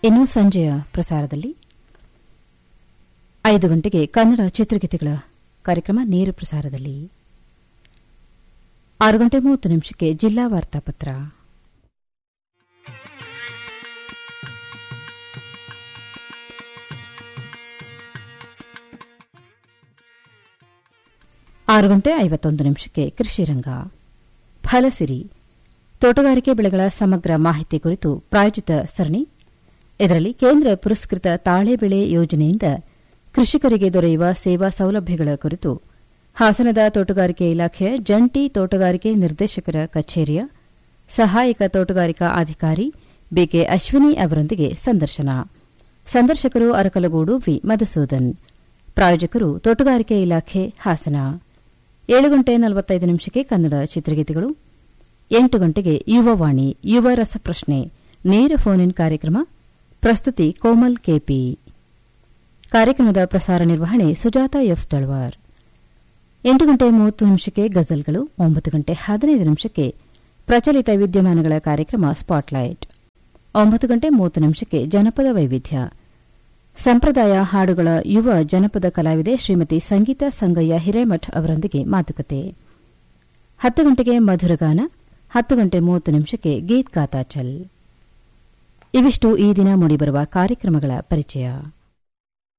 ಇನ್ನು ಸಂಜೆಯ ಪ್ರಸಾರದಲ್ಲಿ ಐದು ಗಂಟೆಗೆ ಕನ್ನಡ ಚಿತ್ರಗೀತೆಗಳ ಕಾರ್ಯಕ್ರಮ ನೇರ ಪ್ರಸಾರದಲ್ಲಿ ಆರು ಗಂಟೆ ಮೂವತ್ತು ನಿಮಿಷಕ್ಕೆ ಜಿಲ್ಲಾ ವಾರ್ತಾಪತ್ರ ಆರು ಗಂಟೆ ಐವತ್ತೊಂದು ನಿಮಿಷಕ್ಕೆ ಕೃಷಿ ರಂಗ ಫಲಸಿರಿ ತೋಟಗಾರಿಕೆ ಬೆಳೆಗಳ ಸಮಗ್ರ ಮಾಹಿತಿ ಕುರಿತು ಪ್ರಾಯೋಜಿತ ಸರಣಿ ಇದರಲ್ಲಿ ಕೇಂದ್ರ ಪುರಸ್ಕೃತ ತಾಳೆ ಬೆಳೆ ಯೋಜನೆಯಿಂದ ಕೃಷಿಕರಿಗೆ ದೊರೆಯುವ ಸೇವಾ ಸೌಲಭ್ಯಗಳ ಕುರಿತು ಹಾಸನದ ತೋಟಗಾರಿಕೆ ಇಲಾಖೆಯ ಜಂಟಿ ತೋಟಗಾರಿಕೆ ನಿರ್ದೇಶಕರ ಕಚೇರಿಯ ಸಹಾಯಕ ತೋಟಗಾರಿಕಾ ಅಧಿಕಾರಿ ಬಿಕೆ ಅಶ್ವಿನಿ ಅವರೊಂದಿಗೆ ಸಂದರ್ಶನ ಸಂದರ್ಶಕರು ಅರಕಲಗೂಡು ವಿ ಮಧುಸೂದನ್ ಪ್ರಾಯೋಜಕರು ತೋಟಗಾರಿಕೆ ಇಲಾಖೆ ಹಾಸನ ಏಳು ಗಂಟೆ ನಲವತ್ತೈದು ನಿಮಿಷಕ್ಕೆ ಕನ್ನಡ ಚಿತ್ರಗೀತೆಗಳು ಎಂಟು ಗಂಟೆಗೆ ಯುವವಾಣಿ ಯುವ ರಸಪ್ರಶ್ನೆ ನೇರ ಫೋನ್ ಇನ್ ಕಾರ್ಯಕ್ರಮ ಪ್ರಸ್ತುತಿ ಕೋಮಲ್ ಕೆಪಿ ಕಾರ್ಯಕ್ರಮದ ಪ್ರಸಾರ ನಿರ್ವಹಣೆ ಸುಜಾತ ಎಫ್ ತಳವಾರ್ ಎಂಟು ಗಂಟೆ ಮೂವತ್ತು ನಿಮಿಷಕ್ಕೆ ಗಜಲ್ಗಳು ಒಂಬತ್ತು ಗಂಟೆ ಹದಿನೈದು ನಿಮಿಷಕ್ಕೆ ಪ್ರಚಲಿತ ವಿದ್ಯಮಾನಗಳ ಕಾರ್ಯಕ್ರಮ ಸ್ಪಾಟ್ಲೈಟ್ ಒಂಬತ್ತು ಗಂಟೆ ಮೂವತ್ತು ನಿಮಿಷಕ್ಕೆ ಜನಪದ ವೈವಿಧ್ಯ ಸಂಪ್ರದಾಯ ಹಾಡುಗಳ ಯುವ ಜನಪದ ಕಲಾವಿದೆ ಶ್ರೀಮತಿ ಸಂಗೀತ ಸಂಗಯ್ಯ ಹಿರೇಮಠ್ ಅವರೊಂದಿಗೆ ಮಾತುಕತೆ ಹತ್ತು ಗಂಟೆಗೆ ಮಧುರಗಾನ ಹತ್ತು ಗಂಟೆ ಮೂವತ್ತು ನಿಮಿಷಕ್ಕೆ ಗೀತ್ ಗಾತಾ ಚಲ್ ಇವಿಷ್ಟು ಈ ದಿನ ಮೂಡಿಬರುವ ಕಾರ್ಯಕ್ರಮಗಳ ಪರಿಚಯ